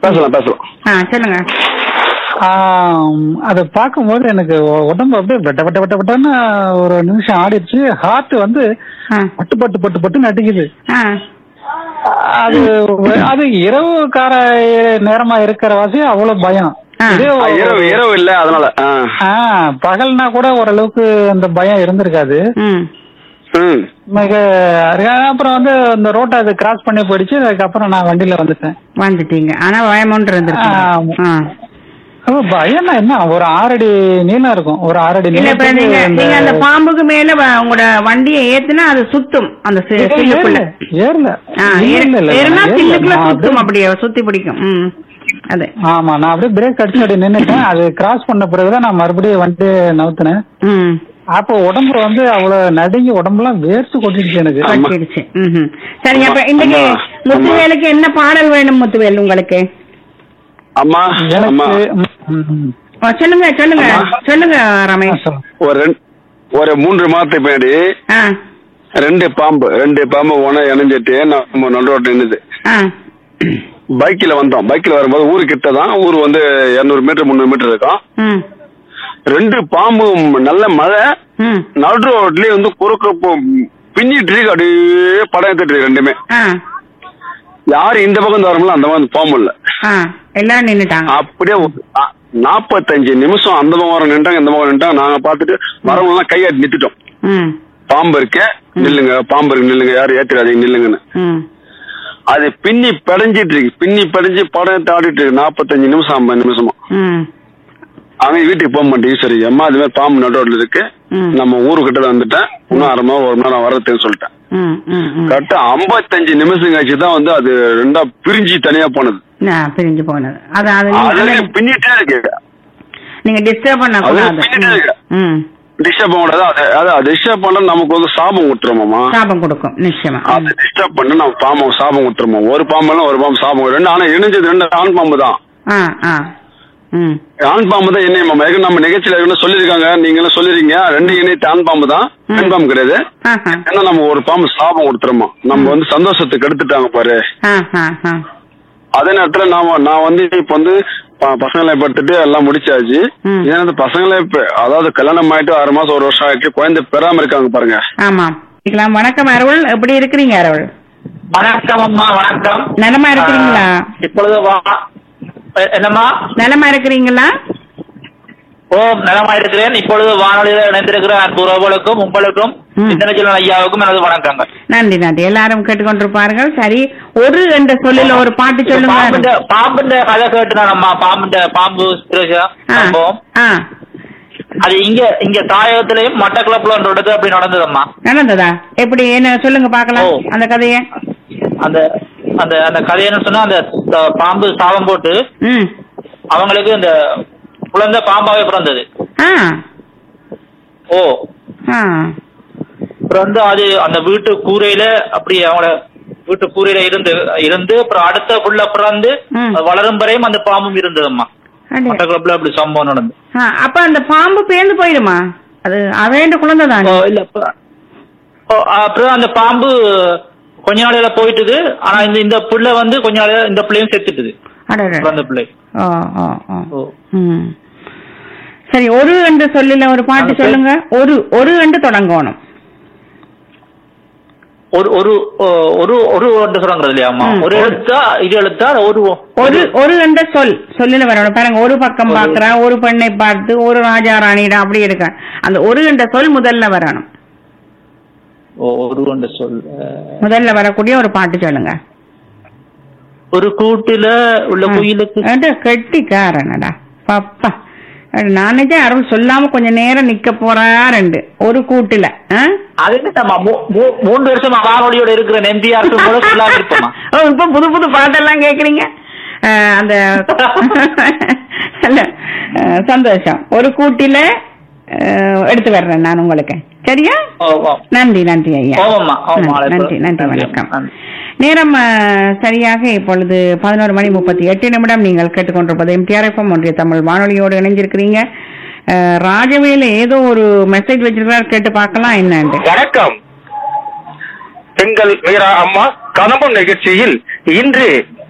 பேசலாம் பேசலாம் ஆ சொல்லுங்க ஆம், அதை பார்க்கும்போது எனக்கு உ- உடம்பு அப்படியே வெட்ட வெட்ட வெட்ட வெட்டன்னு ஒரு நிமிஷம் ஆடிடுச்சு ஹார்ட் வந்து ஆ பட்டு பட்டு பட்டு பட்டு நடிக்குது ஆ அது அது இரவு கார நேரமா இருக்கிற வாசி அவ்வளவு பயம் ஆ. இதே ஆ, ஒரு- இரவு இரவு இல்ல அதனால ஆ. ஆ, பகல்னா கூட ஓரளவுக்கு அந்த பயம் இருந்திருக்காது ம் ம் மிக அருகா- அப்புறம் வந்து இந்த ரோட்டை அது கிராஸ் பண்ணி போயிடுச்சு அதுக்கப்புறம் நான் வண்டியில வந்துட்டேன் வந்துட்டீங்க ஆனா பயமொன்று இருந்திருக்கு ஆமா. ஆ அப்ப பயம்னா என்ன ஒரு ஆறடி நீளம் இருக்கும் ஒரு ஆறடி இல்ல இப்ப நீளத்துக்கு நீங்க இந்த- நீங்க அந்த பாம்புக்கு மேல வ- உங்களோட வண்டியை ஏத்துனா அது சுத்தும் அந்த சி- இல்ல, சில்லுக்குள்ள ஏறல, ஏறல ஆ, இல்ல, ஏறு- இல்ல, இல்ல, ஏறுனா நான் ஏறல. சில்லுக்குள்ள நான் சுத்தும் அப்படியே- அப்படியே சுத்தி பிடிக்கும் ம் அது ஆமா நான் அப்படியே பிரேக் அடிச்சு அப்படியே நின்னுட்டேன் அது கிராஸ் பண்ண பிறகுதான் நான் மறுபடியும் வண்டி நவுத்தினேன் ம் அப்போ உடம்பு வந்து அவ்வளவு நடுங்கி உடம்பெல்லாம் வேர்த்து கொட்டிடுச்சு எனக்கு ஆமா. கட்டிடுச்சு ம்ஹும். சரி அப்ப இன்னைக்கு ஆமா. முத்துவேலுக்கு என்ன பாடல் வேணும் முத்துவேல் உங்களுக்கு அம்மா அம்மா எனக்கு ம், ம். ஆ, சொல்லுங்க சொல்லுங்க ஆமா. சொல்லுங்க ஆ, ரமேஷ் சொல்லுங்க. ஒரு ரெண்டு ஒரு மூன்று மாதத்துக்கு பின்னாடி ஆ ரெண்டு பாம்பு ரெண்டு பாம்பு ஒன இணைஞ்சிட்டு நம்ம நடுரோட்டு நின்னுது ஆ பைக்கில் வந்தோம் பைக்கில் வரும்போது ஊரு கிட்ட தான் ஊர் வந்து இருநூறு மீட்டர் முந்நூறு மீட்டர் இருக்கும் ம் ரெண்டு பாம்பு நல்ல மழை ம் நடு ரோட்லயே வந்து குறுக்க போ- பின்னிட்டு இருக்கு அப்படியே படம் எடுத்துட்டு இருக்கு ரெண்டுமே ஆ யாரு இந்த பக்கம் வரமுல அந்த பக்கம் பாம்பு இல்ல ஆ எல்லாரும் நின்னுட்டாங்க அப்படியே ஒரு நா- நாப்பத்தஞ்சு நிமிஷம் அந்த பக்கம் வர நின்றாங்க இந்த பக்கம் நின்றாங்க நாங்க பார்த்துட்டு வரவங்க எல்லாம் கையாட்டி நிறுத்திட்டோம் ம் பாம்பு இருக்கே நில்லுங்க பாம்பு இருக்கு நில்லுங்க யாரும் ஏத்திராதீங்க நில்லுங்கன்னு ம் அது பின்னி படைஞ்சிட்டு இருக்கு பின்னி படைஞ்சு படம் எடுத்து ஆடிட்டு இருக்கு நாப்பத்தஞ்சு நிமிஷம் ஐம்பது நிமிஷமா ம் அவன் வீட்டுக்கு போக மாட்டேன் சரி அம்மா அது மாதிரி பாம்பு நடுவில் இருக்கு ம். நம்ம ஊருக்கிட்ட தான் வந்துட்டேன் இன்னும் அரை மணி நேரம் ஒரு மணி நேரம் வரதுன்னு சொல்லிட்டேன் ம் ம் ம் கரெக்டா ஐம்பத்தஞ்சு நிமிஷம் கழிச்சு தான் வந்து அது ரெண்டா பிரிஞ்சு தனியா போனது ஆ, பிரிஞ்சு போனது அது அது அது நீங்க- பின்னிட்டே இருக்கு நீங்க டிஸ்டர்ப் பண்ண அது கூடாது பின்னிட்டே இருக்கு ம் டிஸ்டர்ப் பண்ண கூடாது அது அது டிஸ்டர்ப் பண்ண நமக்கு வந்து சாபம் விட்டுருமாமா சாபம் கொடுக்கும் நிச்சயமா அது டிஸ்டர்ப் பண்ண நம்ம பாம்பு சாபம் விட்டுருமா ஒரு பாம்பெல்லாம் ஒரு பாம்பு சாபம் ரெண்டு ஆனா இணைஞ்சது ரெண்டு ஆண் பாம்பு தான் ஆ ஆ ம் ஆண் பாம்பு தான் என்ன மாமா ஏற்கனவே நம்ம நிகழ்ச்சியில ஏற்கனவே சொல்லியிருக்காங்க நீங்களும் சொல்லிருக்கீங்க ரெண்டு இணைத்து ஆண் பாம்பு தான் பெண் பாம்பு கிடையாது ஆஹா ஏன்னா நம்ம ஒரு பாம்பு சாபம் கொடுத்துருமா நம்ம வந்து சந்தோஷத்துக்கு எடுத்துட்டாங்க பாரு ஆ ஆ ஆ அதே நேரத்துல நாம நான் வந்து இப்ப வந்து ப- பசங்களை படுத்துட்டு எல்லாம் முடிச்சாச்சு ம். ஏன்னா இந்த பசங்களே இப்ப அதாவது கல்யாணம் ஆயிட்டு ஆறு மாசம் ஒரு வருஷம் ஆயிட்டு குழந்தை பெறாம இருக்காங்க பாருங்க ஆமாம் கேக்கலாம். வணக்கம் அருள் எப்படி இருக்கிறீங்க அருள் வணக்கம் அம்மா வணக்கம் நலமா இருக்கிறீங்களா ஆ, இப்பொழுது வா எ- என்னம்மா நலமா இருக்கிறீங்களா ஓ நலமா இருக்கிறேன் இப்பொழுது வானொலியில இணைந்திருக்கிற அன்பு உறவுகளுக்கும் உங்களுக்கும் ம். சிந்தனச்சலன் ஐயாவுக்கும் எனது வணக்கங்கள் நன்றி நன்றி எல்லாரும் கேட்டுக்கொண்டிருப்பார்கள் சரி ஒரு என்ற சொல்லில ஒரு பாட்டு சொல்லுங்க பாம்புண்ட பாம்புண்ட கதை கேட்டுனானம்மா பாம்புண்ட பாம்பு சிறுசா ஆ, சம்பவம் ஆ அது இங்க இங்க தாயகத்திலையும் மட்டக்களப்புல ஒன்று இடத்து அப்படி நடந்ததம்மா நடந்ததா எப்படி என்ன சொல்லுங்க பார்க்கலாம் ஓ. அந்த கதைய அந்த அந்த அந்த கதை என்ன சொன்னா அந்த த- பாம்பு சாபம் போட்டு ம் அவங்களுக்கு அந்த குழந்தை பாம்பாவே பிறந்தது ஆ ஓ ஆ அப்புறம் வந்து அது அந்த வீட்டு கூரையில அப்படி அவங்கள வீட்டு கூரையில இருந்து இருந்து அப்புறம் அடுத்த புள்ள பிறந்து ம். அது வளரும் வரையும் அந்த பாம்பும் இருந்ததம்மா அடே. மட்டக்களப்புல அப்படி சம்பவம் நடந்து ஆ, அப்ப அந்த பாம்பு பேர்ந்து போயிடுமா அது அவேண்ட குழந்தை ஓ, தானே இல்ல அப்ப- ஓ, அப்புறம் அந்த பாம்பு கொஞ்ச நாளையில போயிட்டுது ஆனா இந்த இந்த புள்ள வந்து கொஞ்ச நாளையில இந்த பிள்ளையும் செத்துட்டுது அடடே. பிறந்த பிள்ளை ஓ ஓ ஓ ஓ. ம் சரி ஒரு என்று சொல்லுல ஒரு பாட்டு அது சரி. சொல்லுங்க ஒரு ஒரு என்று தொடங்கணும் ஒரு ஒரு ஓ, ஒரு ஒரு ஒன்று சொல்றாங்க இல்லையாம்மா ம். ஒரு எழுத்தா இது எழுத்தா ஒரு ஒரு ஒரு என்ற சொல் சொல்லுல வரணும் பாருங்க ஒரு பக்கம் ஒரு- பாக்குறா ஒரு பெண்ணை பார்த்து ஒரு ராஜா ராணிடா அப்படி இருக்க அந்த ஒரு என்ற சொல் முதல்ல வரணும் ஓ, ஒரு ஒன்று சொல் அஹ், முதல்ல வரக்கூடிய ஒரு பாட்டு சொல்லுங்க ஒரு கூட்டுல உள்ள குயிலுக்கு அட, கெட்டிக்காரனடா பாப்பா அட, நான் நிஜம் அருள் சொல்லாம கொஞ்ச நேரம் நிக்க போறாருண்டு ஒரு கூட்டுல ஆ? அது என்னம்மா மூ- மூ- மூன்று வருஷமா வானொலியோட இருக்கிற எம்பிஆர் கூட சொல்லாம இருப்போமா ஓ இப்ப புது புது பாட்டெல்லாம் கேக்குறீங்க அஹ், அந்த இல்ல, அஹ், சந்தோஷம் ஒரு கூட்டில அஹ், எடுத்து வர்றேன் நான் உங்களுக்கு சரியா ஓ, ஓ. நன்றி நன்றி ஐயா ஓமம்மா, ஓமம்மா. நன்றி, நன்றி நன்றி வணக்கம் நன்றி. நேரம் அஹ், சரியாக இப்பொழுது பதினோரு மணி முப்பத்தி எட்டு நிமிடம் நீங்கள் கேட்டுக்கொண்டிருப்பது எம்டிஆர் எஃப்எம் ஒன்றிய தமிழ் வானொலியோடு இணைஞ்சிருக்கிறீங்க அஹ், ராஜவேலு ஏதோ ஒரு மெசேஜ் வச்சிருக்காரு கேட்டு பார்க்கலாம் என்னன்னு வணக்கம் பெண்கள் மீரா அம்மா கதம்பம் நிகழ்ச்சியில் இன்று